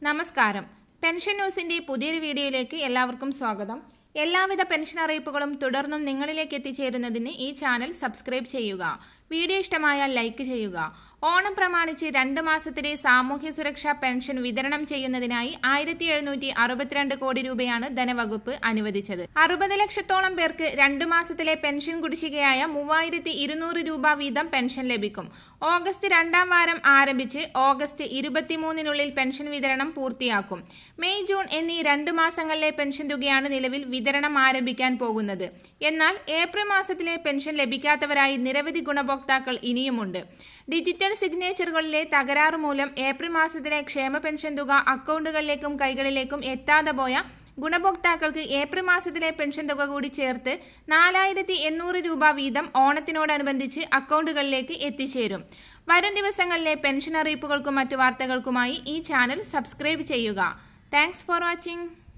നമസ്കാരം പെൻഷൻ ന്യൂസിന്റെ പുതിയൊരു വീഡിയോയിലേക്ക് എല്ലാവർക്കും സ്വാഗതം എല്ലാവിധ പെൻഷൻ അറിയിപ്പുകളും തുടർന്നും നിങ്ങളിലേക്ക് എത്തിച്ചേരുന്നതിന് ഈ ചാനൽ സബ്സ്ക്രൈബ് ചെയ്യുക വീഡിയോ ഇഷ്ടമായാൽ ലൈക്ക് ചെയ്യുക ഓണം പ്രമാണിച്ച് രണ്ട് മാസത്തിലെ സാമൂഹ്യ സുരക്ഷാ പെൻഷൻ വിതരണം ചെയ്യുന്നതിനായി ആയിരത്തി എഴുന്നൂറ്റി അറുപത്തിരണ്ട് കോടി രൂപയാണ് ധനവകുപ്പ് അനുവദിച്ചത് അറുപത് ലക്ഷത്തോളം പേർക്ക് രണ്ട് മാസത്തിലെ പെൻഷൻ കുടിശ്ശികയായ മൂവായിരത്തി ഇരുന്നൂറ് രൂപ വീതം പെൻഷൻ ലഭിക്കും ഓഗസ്റ്റ് രണ്ടാം വാരം ആരംഭിച്ച് ഓഗസ്റ്റ് ഇരുപത്തിമൂന്നിനുള്ളിൽ പെൻഷൻ വിതരണം പൂർത്തിയാക്കും മെയ് ജൂൺ എന്നീ രണ്ട് മാസങ്ങളിലെ പെൻഷൻ തുകയാണ് നിലവിൽ വിതരണം ആരംഭിക്കാൻ പോകുന്നത് എന്നാൽ ഏപ്രിൽ മാസത്തിലെ പെൻഷൻ ലഭിക്കാത്തവരായി നിരവധി ഗുണഭോക്താക്കൾ ഇനിയുമുണ്ട് ഡിജിറ്റൽ സിഗ്നേച്ചറുകളിലെ തകരാറ് മൂലം ഏപ്രിൽ മാസത്തിലെ ക്ഷേമ പെൻഷൻ തുക അക്കൗണ്ടുകളിലേക്കും കൈകളിലേക്കും എത്താതെ പോയ ഗുണഭോക്താക്കൾക്ക് ഏപ്രിൽ മാസത്തിലെ പെൻഷൻ തുക കൂടി ചേർത്ത് നാലായിരത്തി എണ്ണൂറ് രൂപ വീതം ഓണത്തിനോടനുബന്ധിച്ച് അക്കൗണ്ടുകളിലേക്ക് എത്തിച്ചേരും വരും ദിവസങ്ങളിലെ പെൻഷൻ അറിയിപ്പുകൾക്കും മറ്റു വാർത്തകൾക്കുമായി ഈ ചാനൽ സബ്സ്ക്രൈബ് ചെയ്യുക താങ്ക്സ് ഫോർ വാച്ചിങ്